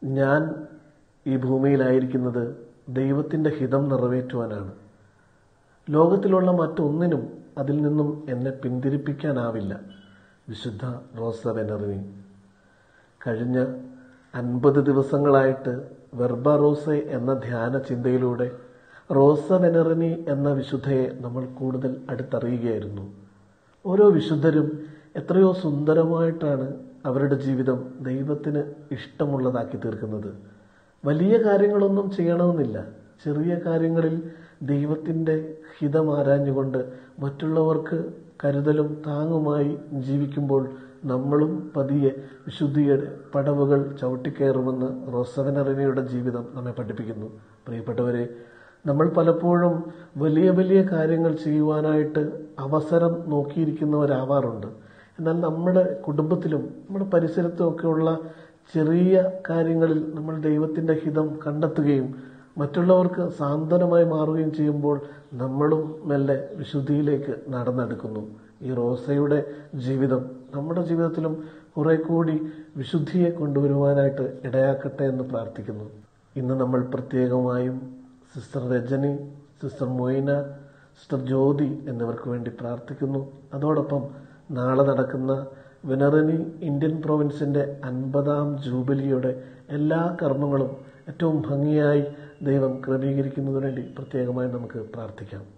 ഞാൻ ഈ ഭൂമിയിലായിരിക്കുന്നത് ദൈവത്തിൻ്റെ ഹിതം നിറവേറ്റുവാനാണ് ലോകത്തിലുള്ള മറ്റൊന്നിനും അതിൽ നിന്നും എന്നെ പിന്തിരിപ്പിക്കാനാവില്ല വിശുദ്ധ റോസ വെനറിനി കഴിഞ്ഞ അൻപത് ദിവസങ്ങളായിട്ട് വെർബ റോസെ എന്ന ധ്യാന ചിന്തയിലൂടെ റോസ വെനറിനി എന്ന വിശുദ്ധയെ നമ്മൾ കൂടുതൽ അടുത്തറിയുകയായിരുന്നു ഓരോ വിശുദ്ധരും എത്രയോ സുന്ദരമായിട്ടാണ് അവരുടെ ജീവിതം ദൈവത്തിന് ഇഷ്ടമുള്ളതാക്കി തീർക്കുന്നത് വലിയ കാര്യങ്ങളൊന്നും ചെയ്യണമെന്നില്ല ചെറിയ കാര്യങ്ങളിൽ ദൈവത്തിൻ്റെ ഹിതം ആരാഞ്ഞുകൊണ്ട് മറ്റുള്ളവർക്ക് കരുതലും താങ്ങുമായി ജീവിക്കുമ്പോൾ നമ്മളും പതിയെ വിശുദ്ധിയുടെ പടവുകൾ ചവിട്ടിക്കയറുമെന്ന് റോസവനറിനയുടെ ജീവിതം നമ്മെ പഠിപ്പിക്കുന്നു പ്രിയപ്പെട്ടവരെ നമ്മൾ പലപ്പോഴും വലിയ വലിയ കാര്യങ്ങൾ ചെയ്യുവാനായിട്ട് അവസരം നോക്കിയിരിക്കുന്നവരാവാറുണ്ട് എന്നാൽ നമ്മുടെ കുടുംബത്തിലും നമ്മുടെ പരിസരത്തുമൊക്കെയുള്ള ചെറിയ കാര്യങ്ങളിൽ നമ്മൾ ദൈവത്തിൻ്റെ ഹിതം കണ്ടെത്തുകയും മറ്റുള്ളവർക്ക് സാന്ത്വനമായി മാറുകയും ചെയ്യുമ്പോൾ നമ്മളും മെല്ലെ വിശുദ്ധിയിലേക്ക് നടന്നെടുക്കുന്നു ഈ റോസയുടെ ജീവിതം നമ്മുടെ ജീവിതത്തിലും കുറെ കൂടി വിശുദ്ധിയെ കൊണ്ടുവരുവാനായിട്ട് ഇടയാക്കട്ടെ എന്ന് പ്രാർത്ഥിക്കുന്നു ഇന്ന് നമ്മൾ പ്രത്യേകമായും sister Rajani sister Moina sister Jyothi എന്നിവർക്ക് വേണ്ടി പ്രാർത്ഥിക്കുന്നു അതോടൊപ്പം നാളെ നടക്കുന്ന വെനറിനി ഇന്ത്യൻ പ്രൊവിൻസിന്റെ അൻപതാം ജൂബിലിയുടെ എല്ലാ കർമ്മങ്ങളും ഏറ്റവും ഭംഗിയായി ദൈവം ക്രമീകരിക്കുന്നതിനു വേണ്ടി പ്രത്യേകമായി നമുക്ക് പ്രാർത്ഥിക്കാം